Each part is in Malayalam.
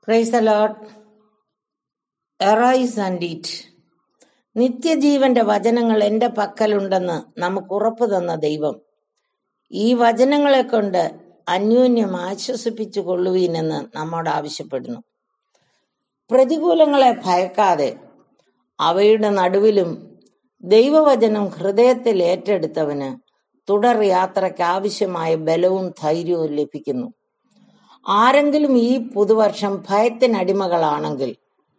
price a lot arise and it നിത്യജീവന്റെ വചനങ്ങൾ എന്റെ പക്കലുണ്ടെന്ന് നമുക്ക് ഉറപ്പു തന്ന ദൈവം ഈ വചനങ്ങളെ കൊണ്ട് അന്യോന്യം ആശ്വസിപ്പിച്ചു കൊള്ളുവീനെന്ന് നമ്മോട് ആവശ്യപ്പെടുന്നു പ്രതികൂലങ്ങളെ ഭയക്കാതെ അവയുടെ നടുവിലും ദൈവവചനം ഹൃദയത്തിൽ ഏറ്റെടുത്തവന് തുടർ യാത്രയ്ക്ക് ആവശ്യമായ ബലവും ധൈര്യവും ലഭിക്കുന്നു ആരെങ്കിലും ഈ പുതുവർഷം ഭയത്തിനടിമകളാണെങ്കിൽ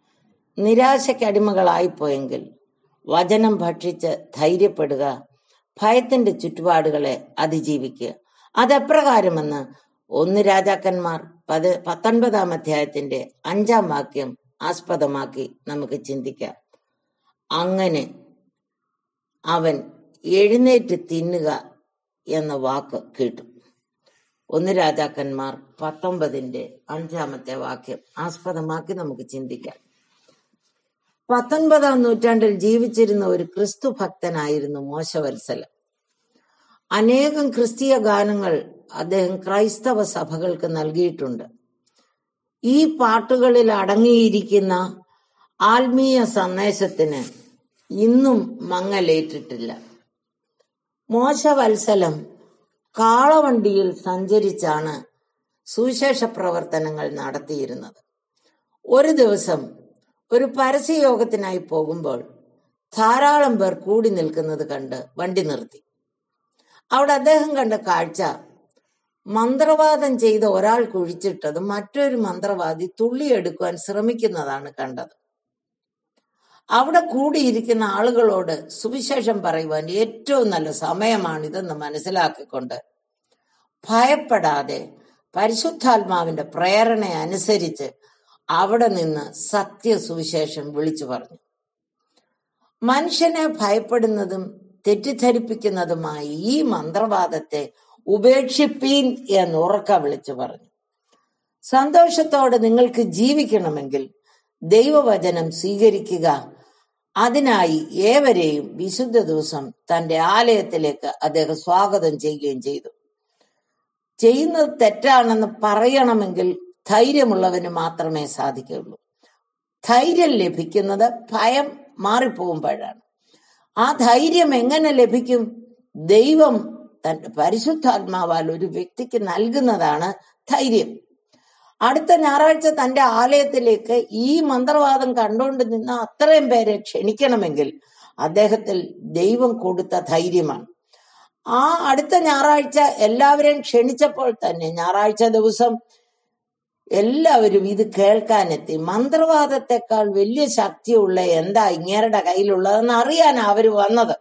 നിരാശയ്ക്കടിമകളായിപ്പോയെങ്കിൽ വചനം ഭക്ഷിച്ച് ധൈര്യപ്പെടുക ഭയത്തിന്റെ ചുറ്റുപാടുകളെ അതിജീവിക്കുക അതെപ്രകാരമെന്ന് ഒന്ന് രാജാക്കന്മാർ പത് പത്തൊൻപതാം അധ്യായത്തിന്റെ അഞ്ചാം വാക്യം ആസ്പദമാക്കി നമുക്ക് ചിന്തിക്കാം അങ്ങനെ അവൻ എഴുന്നേറ്റ് തിന്നുക എന്ന വാക്ക് കേട്ടു ഒന്ന് രാജാക്കന്മാർ പത്തൊമ്പതിന്റെ അഞ്ചാമത്തെ വാക്യം ആസ്പദമാക്കി നമുക്ക് ചിന്തിക്കാം പത്തൊൻപതാം നൂറ്റാണ്ടിൽ ജീവിച്ചിരുന്ന ഒരു ക്രിസ്തു ഭക്തനായിരുന്നു മോശവത്സലം അനേകം ക്രിസ്തീയ ഗാനങ്ങൾ അദ്ദേഹം ക്രൈസ്തവ സഭകൾക്ക് നൽകിയിട്ടുണ്ട് ഈ പാട്ടുകളിൽ അടങ്ങിയിരിക്കുന്ന ആത്മീയ സന്ദേശത്തിന് ഇന്നും മങ്ങലേറ്റിട്ടില്ല മോശവത്സലം കാളവണ്ടിയിൽ സഞ്ചരിച്ചാണ് സുവിശേഷ പ്രവർത്തനങ്ങൾ നടത്തിയിരുന്നത് ഒരു ദിവസം ഒരു പരസ്യയോഗത്തിനായി പോകുമ്പോൾ ധാരാളം പേർ കൂടി നിൽക്കുന്നത് കണ്ട് വണ്ടി നിർത്തി അവിടെ അദ്ദേഹം കണ്ട കാഴ്ച മന്ത്രവാദം ചെയ്ത ഒരാൾ കുഴിച്ചിട്ടത് മറ്റൊരു മന്ത്രവാദി തുള്ളിയെടുക്കുവാൻ ശ്രമിക്കുന്നതാണ് കണ്ടത് അവിടെ കൂടിയിരിക്കുന്ന ആളുകളോട് സുവിശേഷം പറയുവാൻ ഏറ്റവും നല്ല സമയമാണിതെന്ന് മനസ്സിലാക്കിക്കൊണ്ട് ഭയപ്പെടാതെ പരിശുദ്ധാത്മാവിന്റെ പ്രേരണ അനുസരിച്ച് അവിടെ നിന്ന് സത്യസുവിശേഷം വിളിച്ചു പറഞ്ഞു മനുഷ്യനെ ഭയപ്പെടുന്നതും തെറ്റിദ്ധരിപ്പിക്കുന്നതുമായ ഈ മന്ത്രവാദത്തെ ഉപേക്ഷിപ്പീൻ എന്ന് ഉറക്ക വിളിച്ചു പറഞ്ഞു സന്തോഷത്തോടെ നിങ്ങൾക്ക് ജീവിക്കണമെങ്കിൽ ദൈവവചനം സ്വീകരിക്കുക അതിനായി ഏവരെയും വിശുദ്ധ ദിവസം തന്റെ ആലയത്തിലേക്ക് അദ്ദേഹം സ്വാഗതം ചെയ്യുകയും ചെയ്തു ചെയ്യുന്നത് തെറ്റാണെന്ന് പറയണമെങ്കിൽ ധൈര്യമുള്ളവന് മാത്രമേ സാധിക്കുകയുള്ളൂ ധൈര്യം ലഭിക്കുന്നത് ഭയം മാറിപ്പോകുമ്പോഴാണ് ആ ധൈര്യം എങ്ങനെ ലഭിക്കും ദൈവം തന്റെ പരിശുദ്ധാത്മാവാൽ ഒരു വ്യക്തിക്ക് നൽകുന്നതാണ് ധൈര്യം അടുത്ത ഞായറാഴ്ച തന്റെ ആലയത്തിലേക്ക് ഈ മന്ത്രവാദം കണ്ടുകൊണ്ട് നിന്ന അത്രയും പേരെ ക്ഷണിക്കണമെങ്കിൽ അദ്ദേഹത്തിൽ ദൈവം കൊടുത്ത ധൈര്യമാണ് ആ അടുത്ത ഞായറാഴ്ച എല്ലാവരെയും ക്ഷണിച്ചപ്പോൾ തന്നെ ഞായറാഴ്ച ദിവസം എല്ലാവരും ഇത് കേൾക്കാനെത്തി മന്ത്രവാദത്തെക്കാൾ വലിയ ശക്തിയുള്ള എന്താ ഇങ്ങേരുടെ കയ്യിലുള്ളതെന്ന് അറിയാൻ അവർ വന്നത്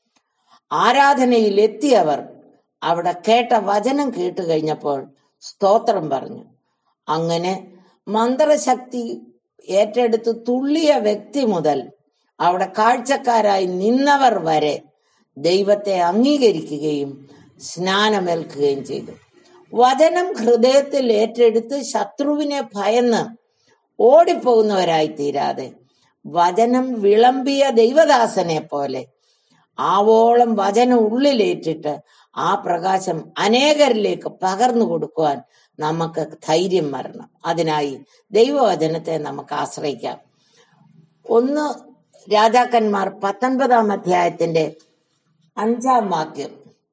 ആരാധനയിൽ എത്തിയവർ അവിടെ കേട്ട വചനം കേട്ടു കഴിഞ്ഞപ്പോൾ സ്തോത്രം പറഞ്ഞു അങ്ങനെ മന്ത്രശക്തി ഏറ്റെടുത്ത് തുള്ളിയ വ്യക്തി മുതൽ അവിടെ കാഴ്ചക്കാരായി നിന്നവർ വരെ ദൈവത്തെ അംഗീകരിക്കുകയും സ്നാനമേൽക്കുകയും ചെയ്തു വചനം ഹൃദയത്തിൽ ഏറ്റെടുത്ത് ശത്രുവിനെ ഭയന്ന് ഓടിപ്പോകുന്നവരായി തീരാതെ വചനം വിളമ്പിയ ദൈവദാസനെ പോലെ ആവോളം വചനം ഉള്ളിലേറ്റിട്ട് ആ പ്രകാശം അനേകരിലേക്ക് പകർന്നു കൊടുക്കുവാൻ നമുക്ക് ധൈര്യം വരണം അതിനായി ദൈവവചനത്തെ നമുക്ക് ആശ്രയിക്കാം ഒന്ന് രാജാക്കന്മാർ പത്തൊൻപതാം അധ്യായത്തിന്റെ അഞ്ചാം വാക്യം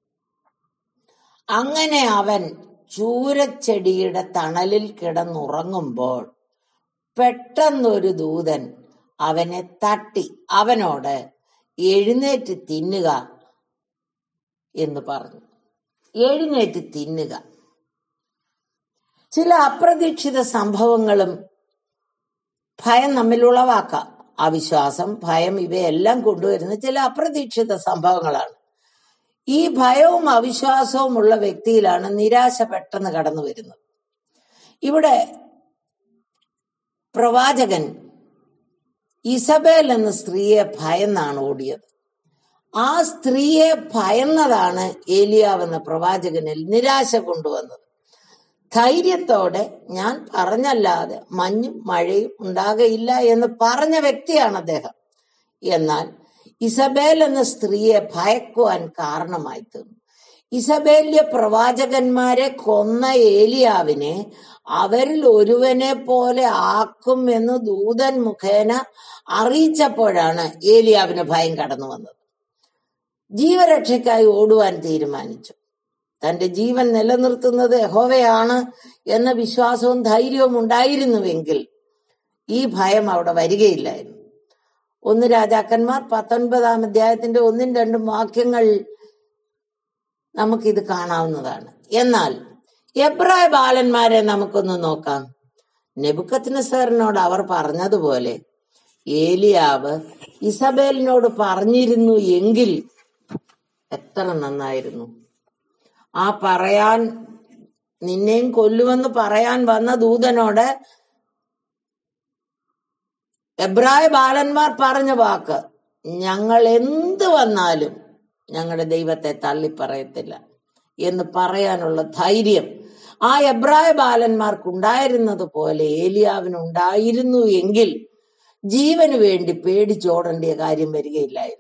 അങ്ങനെ അവൻ ചൂരച്ചെടിയുടെ തണലിൽ കിടന്നുറങ്ങുമ്പോൾ പെട്ടെന്നൊരു ദൂതൻ അവനെ തട്ടി അവനോട് എഴുന്നേറ്റ് തിന്നുക എന്ന് പറഞ്ഞു എഴുന്നേറ്റ് തിന്നുക ചില അപ്രതീക്ഷിത സംഭവങ്ങളും ഭയം നമ്മിൽ ഉളവാക്കാം അവിശ്വാസം ഭയം ഇവയെല്ലാം കൊണ്ടുവരുന്ന ചില അപ്രതീക്ഷിത സംഭവങ്ങളാണ് ഈ ഭയവും അവിശ്വാസവും ഉള്ള വ്യക്തിയിലാണ് നിരാശ പെട്ടെന്ന് കടന്നു വരുന്നത് ഇവിടെ പ്രവാചകൻ ഇസബേൽ എന്ന സ്ത്രീയെ ഭയന്നാണ് ഓടിയത് ആ സ്ത്രീയെ ഭയന്നതാണ് ഏലിയാവ് എന്ന പ്രവാചകനിൽ നിരാശ കൊണ്ടുവന്നത് ധൈര്യത്തോടെ ഞാൻ പറഞ്ഞല്ലാതെ മഞ്ഞും മഴയും ഉണ്ടാകയില്ല എന്ന് പറഞ്ഞ വ്യക്തിയാണ് അദ്ദേഹം എന്നാൽ ഇസബേൽ എന്ന സ്ത്രീയെ ഭയക്കുവാൻ കാരണമായി തീർന്നു ഇസബേല്യ പ്രവാചകന്മാരെ കൊന്ന ഏലിയാവിനെ അവരിൽ ഒരുവനെ പോലെ ആക്കും എന്ന് ദൂതൻ മുഖേന അറിയിച്ചപ്പോഴാണ് ഏലിയാവിന് ഭയം കടന്നു വന്നത് ജീവരക്ഷയ്ക്കായി ഓടുവാൻ തീരുമാനിച്ചു തന്റെ ജീവൻ നിലനിർത്തുന്നത് യഹോവയാണ് എന്ന വിശ്വാസവും ധൈര്യവും ഉണ്ടായിരുന്നുവെങ്കിൽ ഈ ഭയം അവിടെ വരികയില്ലായിരുന്നു ഒന്ന് രാജാക്കന്മാർ പത്തൊൻപതാം അധ്യായത്തിന്റെ ഒന്നും രണ്ടും വാക്യങ്ങൾ നമുക്കിത് കാണാവുന്നതാണ് എന്നാൽ എബ്രായ ബാലന്മാരെ നമുക്കൊന്ന് നോക്കാം നെബുക്കത്തിന് സാറിനോട് അവർ പറഞ്ഞതുപോലെ ഏലിയാവ് ഇസബേലിനോട് പറഞ്ഞിരുന്നു എങ്കിൽ എത്ര നന്നായിരുന്നു ആ പറയാൻ നിന്നെയും കൊല്ലുമെന്ന് പറയാൻ വന്ന ദൂതനോട് എബ്രായ ബാലന്മാർ പറഞ്ഞ വാക്ക് ഞങ്ങൾ എന്ത് വന്നാലും ഞങ്ങളുടെ ദൈവത്തെ തള്ളിപ്പറയത്തില്ല എന്ന് പറയാനുള്ള ധൈര്യം ആ എബ്രായ ബാലന്മാർക്കുണ്ടായിരുന്നത് പോലെ ഏലിയാവിനുണ്ടായിരുന്നു എങ്കിൽ ജീവന് വേണ്ടി പേടിച്ചോടേണ്ട കാര്യം വരികയില്ലായിരുന്നു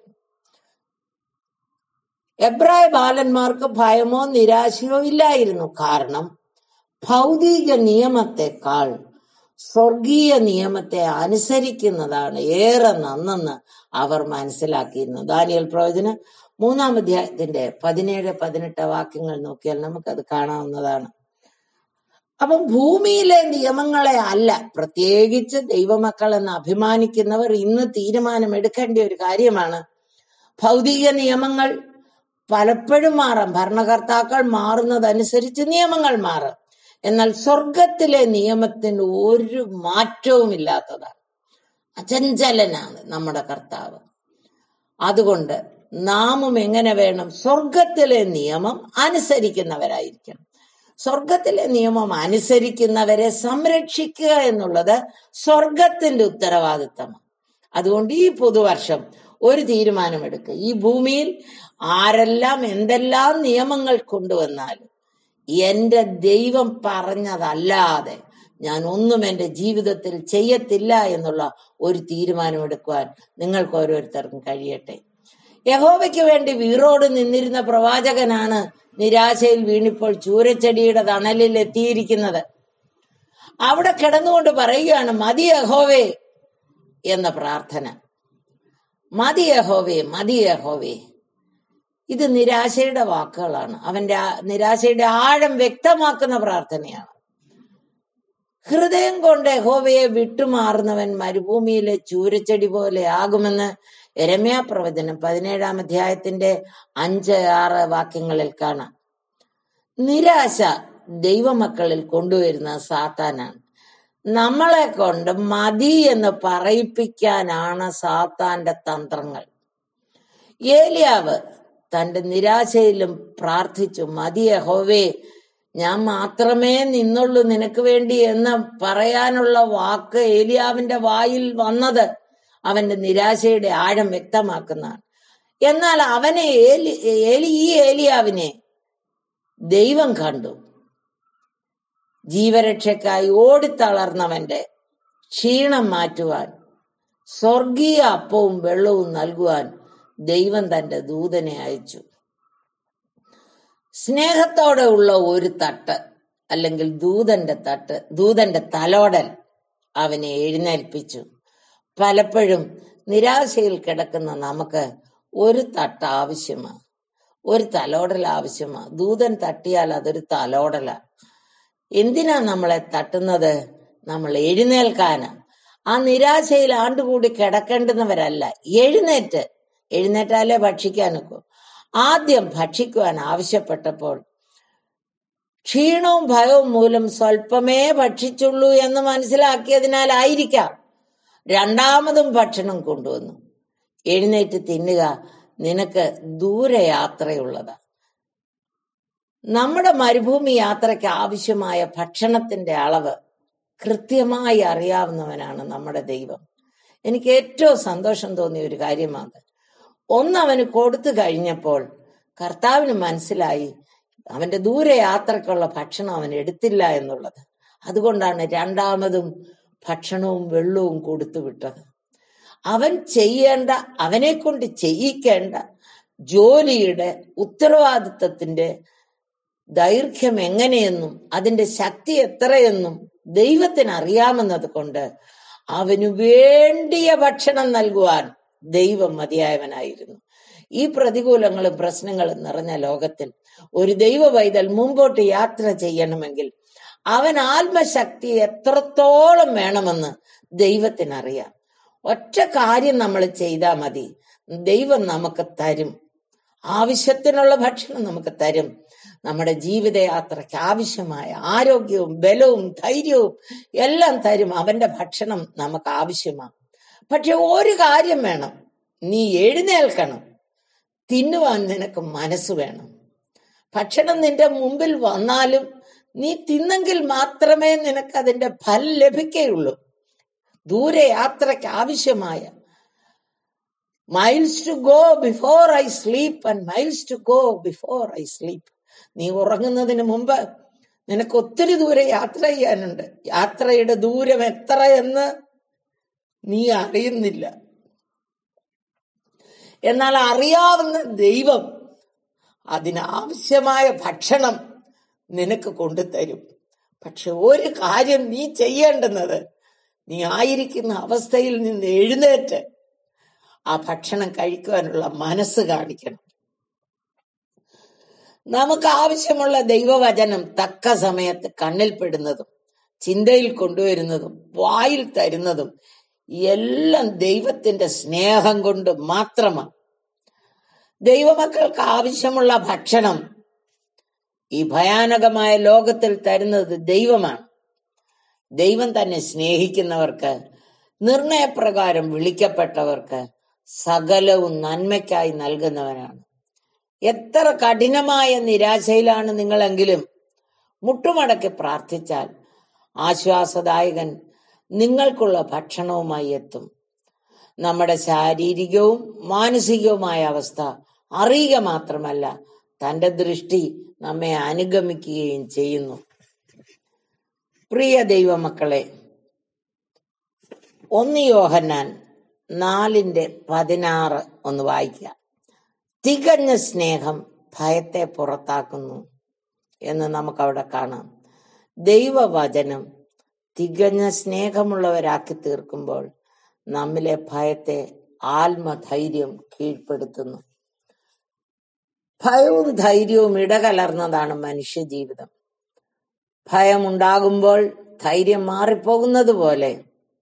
എബ്രായ ബാലന്മാർക്ക് ഭയമോ നിരാശയോ ഇല്ലായിരുന്നു കാരണം ഭൗതിക നിയമത്തെക്കാൾ സ്വർഗീയ നിയമത്തെ അനുസരിക്കുന്നതാണ് ഏറെ നന്നെന്ന് അവർ മനസ്സിലാക്കിയിരുന്നു ദാനിയൽ പ്രവചന മൂന്നാം അധ്യായത്തിന്റെ പതിനേഴ് പതിനെട്ട് വാക്യങ്ങൾ നോക്കിയാൽ നമുക്കത് കാണാവുന്നതാണ് അപ്പം ഭൂമിയിലെ നിയമങ്ങളെ അല്ല പ്രത്യേകിച്ച് ദൈവമക്കൾ എന്ന് അഭിമാനിക്കുന്നവർ ഇന്ന് തീരുമാനമെടുക്കേണ്ട ഒരു കാര്യമാണ് ഭൗതിക നിയമങ്ങൾ പലപ്പോഴും മാറാം ഭരണകർത്താക്കൾ മാറുന്നതനുസരിച്ച് നിയമങ്ങൾ മാറും എന്നാൽ സ്വർഗത്തിലെ നിയമത്തിന് ഒരു മാറ്റവും ഇല്ലാത്തതാണ് അചഞ്ചലനാണ് നമ്മുടെ കർത്താവ് അതുകൊണ്ട് നാമും എങ്ങനെ വേണം സ്വർഗത്തിലെ നിയമം അനുസരിക്കുന്നവരായിരിക്കണം സ്വർഗത്തിലെ നിയമം അനുസരിക്കുന്നവരെ സംരക്ഷിക്കുക എന്നുള്ളത് സ്വർഗത്തിന്റെ ഉത്തരവാദിത്തമാണ് അതുകൊണ്ട് ഈ പുതുവർഷം ഒരു തീരുമാനമെടുക്കുക ഈ ഭൂമിയിൽ ആരെല്ലാം എന്തെല്ലാം നിയമങ്ങൾ കൊണ്ടുവന്നാലും എന്റെ ദൈവം പറഞ്ഞതല്ലാതെ ഞാൻ ഒന്നും എന്റെ ജീവിതത്തിൽ ചെയ്യത്തില്ല എന്നുള്ള ഒരു തീരുമാനമെടുക്കുവാൻ നിങ്ങൾക്ക് ഓരോരുത്തർക്കും കഴിയട്ടെ യഹോവയ്ക്ക് വേണ്ടി വീറോട് നിന്നിരുന്ന പ്രവാചകനാണ് നിരാശയിൽ വീണിപ്പോൾ ചൂരച്ചെടിയുടെ തണലിൽ എത്തിയിരിക്കുന്നത് അവിടെ കിടന്നുകൊണ്ട് പറയുകയാണ് മതി യഹോവേ എന്ന പ്രാർത്ഥന മതി യഹോവേ മതി യഹോവേ ഇത് നിരാശയുടെ വാക്കുകളാണ് അവന്റെ ആ നിരാശയുടെ ആഴം വ്യക്തമാക്കുന്ന പ്രാർത്ഥനയാണ് ഹൃദയം കൊണ്ട് യഹോവയെ വിട്ടുമാറുന്നവൻ മരുഭൂമിയിലെ ചൂരച്ചെടി പോലെ ആകുമെന്ന് രമ്യ പ്രവചനം പതിനേഴാം അധ്യായത്തിന്റെ അഞ്ച് ആറ് വാക്യങ്ങളിൽ കാണാം നിരാശ ദൈവമക്കളിൽ കൊണ്ടുവരുന്ന സാത്താനാണ് നമ്മളെ കൊണ്ട് മതി എന്ന് പറയിപ്പിക്കാനാണ് സാത്താന്റെ തന്ത്രങ്ങൾ ഏലിയാവ് തന്റെ നിരാശയിലും പ്രാർത്ഥിച്ചു മതി യഹോവേ ഞാൻ മാത്രമേ നിന്നുള്ളൂ നിനക്ക് വേണ്ടി എന്ന് പറയാനുള്ള വാക്ക് ഏലിയാവിന്റെ വായിൽ വന്നത് അവന്റെ നിരാശയുടെ ആഴം വ്യക്തമാക്കുന്നതാണ് എന്നാൽ അവനെ ഏലി ഏലി ഈ ഏലിയാവിനെ ദൈവം കണ്ടു ജീവരക്ഷയ്ക്കായി ഓടിത്തളർന്നവന്റെ ക്ഷീണം മാറ്റുവാൻ സ്വർഗീയ അപ്പവും വെള്ളവും നൽകുവാൻ ദൈവം തന്റെ ദൂതനെ അയച്ചു സ്നേഹത്തോടെ ഉള്ള ഒരു തട്ട് അല്ലെങ്കിൽ ദൂതന്റെ തട്ട് ദൂതന്റെ തലോടൽ അവനെ എഴുന്നേൽപ്പിച്ചു പലപ്പോഴും നിരാശയിൽ കിടക്കുന്ന നമുക്ക് ഒരു തട്ട് ആവശ്യമാണ് ഒരു തലോടൽ ആവശ്യമാണ് ദൂതൻ തട്ടിയാൽ അതൊരു തലോടല എന്തിനാ നമ്മളെ തട്ടുന്നത് നമ്മൾ എഴുന്നേൽക്കാനാ ആ നിരാശയിൽ ആണ്ടുകൂടി കിടക്കേണ്ടുന്നവരല്ല എഴുന്നേറ്റ് എഴുന്നേറ്റാലേ ഭക്ഷിക്കാനൊക്കൂ ആദ്യം ഭക്ഷിക്കുവാൻ ആവശ്യപ്പെട്ടപ്പോൾ ക്ഷീണവും ഭയവും മൂലം സ്വല്പമേ ഭക്ഷിച്ചുള്ളൂ എന്ന് മനസ്സിലാക്കിയതിനാലായിരിക്കാം രണ്ടാമതും ഭക്ഷണം കൊണ്ടുവന്നു എഴുന്നേറ്റ് തിന്നുക നിനക്ക് ദൂരയാത്രയുള്ളതാ നമ്മുടെ മരുഭൂമി യാത്രയ്ക്ക് ആവശ്യമായ ഭക്ഷണത്തിന്റെ അളവ് കൃത്യമായി അറിയാവുന്നവനാണ് നമ്മുടെ ദൈവം എനിക്ക് ഏറ്റവും സന്തോഷം തോന്നിയ ഒരു കാര്യമാണ് ഒന്ന് അവന് കൊടുത്തു കഴിഞ്ഞപ്പോൾ കർത്താവിന് മനസ്സിലായി അവന്റെ ദൂരയാത്രക്കുള്ള ഭക്ഷണം അവൻ എടുത്തില്ല എന്നുള്ളത് അതുകൊണ്ടാണ് രണ്ടാമതും ഭക്ഷണവും വെള്ളവും കൊടുത്തു വിട്ടത് അവൻ ചെയ്യേണ്ട അവനെ കൊണ്ട് ചെയ്യിക്കേണ്ട ജോലിയുടെ ഉത്തരവാദിത്തത്തിന്റെ ദൈർഘ്യം എങ്ങനെയെന്നും അതിന്റെ ശക്തി എത്രയെന്നും ദൈവത്തിന് അറിയാമെന്നത് കൊണ്ട് അവന് വേണ്ടിയ ഭക്ഷണം നൽകുവാൻ ദൈവം മതിയായവനായിരുന്നു ഈ പ്രതികൂലങ്ങളും പ്രശ്നങ്ങളും നിറഞ്ഞ ലോകത്തിൽ ഒരു ദൈവ പൈതൽ മുമ്പോട്ട് യാത്ര ചെയ്യണമെങ്കിൽ അവൻ ആത്മശക്തി എത്രത്തോളം വേണമെന്ന് ദൈവത്തിനറിയാം ഒറ്റ കാര്യം നമ്മൾ ചെയ്താൽ മതി ദൈവം നമുക്ക് തരും ആവശ്യത്തിനുള്ള ഭക്ഷണം നമുക്ക് തരും നമ്മുടെ ജീവിതയാത്രയ്ക്ക് ആവശ്യമായ ആരോഗ്യവും ബലവും ധൈര്യവും എല്ലാം തരും അവന്റെ ഭക്ഷണം നമുക്ക് ആവശ്യമാണ് പക്ഷെ ഒരു കാര്യം വേണം നീ എഴുന്നേൽക്കണം തിന്നുവാൻ നിനക്ക് മനസ്സ് വേണം ഭക്ഷണം നിന്റെ മുമ്പിൽ വന്നാലും നീ തിന്നെങ്കിൽ മാത്രമേ നിനക്ക് അതിന്റെ ഫലം ലഭിക്കുകയുള്ളൂ ദൂരെ യാത്രയ്ക്ക് ആവശ്യമായ miles to go before I sleep and miles to go before I sleep നീ ഉറങ്ങുന്നതിന് മുമ്പ് നിനക്ക് ഒത്തിരി ദൂരെ യാത്ര ചെയ്യാനുണ്ട് യാത്രയുടെ ദൂരം എത്ര എന്ന് നീ അറിയുന്നില്ല എന്നാൽ അറിയാവുന്ന ദൈവം അതിനാവശ്യമായ ഭക്ഷണം നിനക്ക് കൊണ്ടുതരും പക്ഷെ ഒരു കാര്യം നീ ചെയ്യേണ്ടുന്നത് നീ ആയിരിക്കുന്ന അവസ്ഥയിൽ നിന്ന് എഴുന്നേറ്റ് ആ ഭക്ഷണം കഴിക്കുവാനുള്ള മനസ്സ് കാണിക്കണം നമുക്ക് ആവശ്യമുള്ള ദൈവവചനം തക്ക സമയത്ത് കണ്ണിൽപ്പെടുന്നതും ചിന്തയിൽ കൊണ്ടുവരുന്നതും വായിൽ തരുന്നതും എല്ലാം ദൈവത്തിന്റെ സ്നേഹം കൊണ്ട് മാത്രമാണ് ദൈവമക്കൾക്ക് ആവശ്യമുള്ള ഭക്ഷണം ഈ ഭയാനകമായ ലോകത്തിൽ തരുന്നത് ദൈവമാണ് ദൈവം തന്നെ സ്നേഹിക്കുന്നവർക്ക് നിർണയപ്രകാരം വിളിക്കപ്പെട്ടവർക്ക് സകലവും നന്മയ്ക്കായി നൽകുന്നവനാണ് എത്ര കഠിനമായ നിരാശയിലാണ് നിങ്ങളെങ്കിലും മുട്ടുമടക്കി പ്രാർത്ഥിച്ചാൽ ആശ്വാസദായകൻ നിങ്ങൾക്കുള്ള ഭക്ഷണവുമായി എത്തും നമ്മുടെ ശാരീരികവും മാനസികവുമായ അവസ്ഥ അറിയുക മാത്രമല്ല തന്റെ ദൃഷ്ടി നമ്മെ അനുഗമിക്കുകയും ചെയ്യുന്നു പ്രിയ ദൈവമക്കളെ ഒന്ന് യോഹന്നാൻ നാലിന്റെ പതിനാറ് ഒന്ന് വായിക്കുക തികഞ്ഞ സ്നേഹം ഭയത്തെ പുറത്താക്കുന്നു എന്ന് നമുക്കവിടെ കാണാം ദൈവവചനം തികഞ്ഞ സ്നേഹമുള്ളവരാക്കി തീർക്കുമ്പോൾ നമ്മിലെ ഭയത്തെ ആത്മധൈര്യം കീഴ്പ്പെടുത്തുന്നു ഭയവും ധൈര്യവും ഇടകലർന്നതാണ് മനുഷ്യ ജീവിതം ഭയമുണ്ടാകുമ്പോൾ ധൈര്യം മാറിപ്പോകുന്നത് പോലെ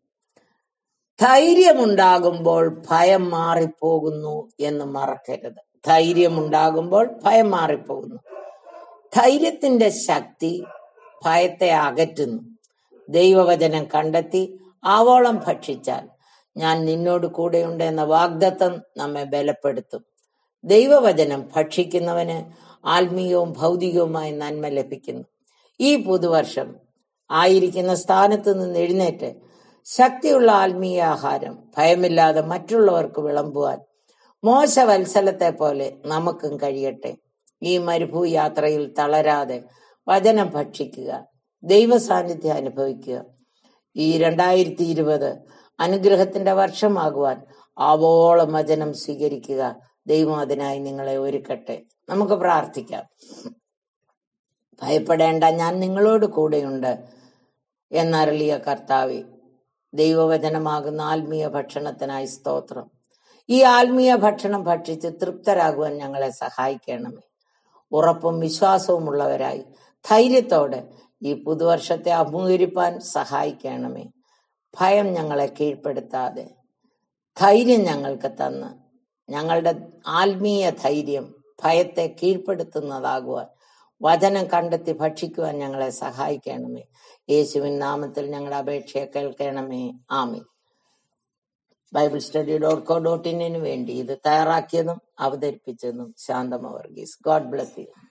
ധൈര്യമുണ്ടാകുമ്പോൾ ഭയം മാറിപ്പോകുന്നു എന്ന് മറക്കരുത് ധൈര്യമുണ്ടാകുമ്പോൾ ഭയം മാറിപ്പോകുന്നു ധൈര്യത്തിന്റെ ശക്തി ഭയത്തെ അകറ്റുന്നു ദൈവവചനം കണ്ടെത്തി ആവോളം ഭക്ഷിച്ചാൽ ഞാൻ നിന്നോട് കൂടെയുണ്ട് എന്ന വാഗ്ദത്തം നമ്മെ ബലപ്പെടുത്തും ദൈവവചനം ഭക്ഷിക്കുന്നവന് ആത്മീയവും ഭൗതികവുമായ നന്മ ലഭിക്കുന്നു ഈ പുതുവർഷം ആയിരിക്കുന്ന സ്ഥാനത്ത് നിന്ന് എഴുന്നേറ്റ് ശക്തിയുള്ള ആത്മീയ ആഹാരം ഭയമില്ലാതെ മറ്റുള്ളവർക്ക് വിളമ്പുവാൻ മോശവത്സലത്തെ പോലെ നമുക്കും കഴിയട്ടെ ഈ മരുഭൂ യാത്രയിൽ തളരാതെ വചനം ഭക്ഷിക്കുക ദൈവ സാന്നിധ്യം അനുഭവിക്കുക ഈ രണ്ടായിരത്തി ഇരുപത് അനുഗ്രഹത്തിന്റെ വർഷമാകുവാൻ ആവോളം വചനം സ്വീകരിക്കുക ദൈവം അതിനായി നിങ്ങളെ ഒരുക്കട്ടെ നമുക്ക് പ്രാർത്ഥിക്കാം ഭയപ്പെടേണ്ട ഞാൻ നിങ്ങളോട് കൂടെയുണ്ട് എന്നരളിയ കർത്താവെ ദൈവവചനമാകുന്ന ആത്മീയ ഭക്ഷണത്തിനായി സ്തോത്രം ഈ ആത്മീയ ഭക്ഷണം ഭക്ഷിച്ച് തൃപ്തരാകുവാൻ ഞങ്ങളെ സഹായിക്കണമേ ഉറപ്പും വിശ്വാസവും ഉള്ളവരായി ധൈര്യത്തോടെ ഈ പുതുവർഷത്തെ അഭിമുഖീകരിപ്പാൻ സഹായിക്കണമേ ഭയം ഞങ്ങളെ കീഴ്പ്പെടുത്താതെ ധൈര്യം ഞങ്ങൾക്ക് തന്ന് ഞങ്ങളുടെ ആത്മീയ ധൈര്യം ഭയത്തെ കീഴ്പ്പെടുത്തുന്നതാകുവാൻ വചനം കണ്ടെത്തി ഭക്ഷിക്കുവാൻ ഞങ്ങളെ സഹായിക്കണമേ യേശുവിൻ നാമത്തിൽ ഞങ്ങളുടെ അപേക്ഷയെ കേൾക്കണമേ ആമി Bible study dot co dot ഇന്നിന് വേണ്ടി ഇത് തയ്യാറാക്കിയതും അവതരിപ്പിച്ചതും Santhama Varghese God bless U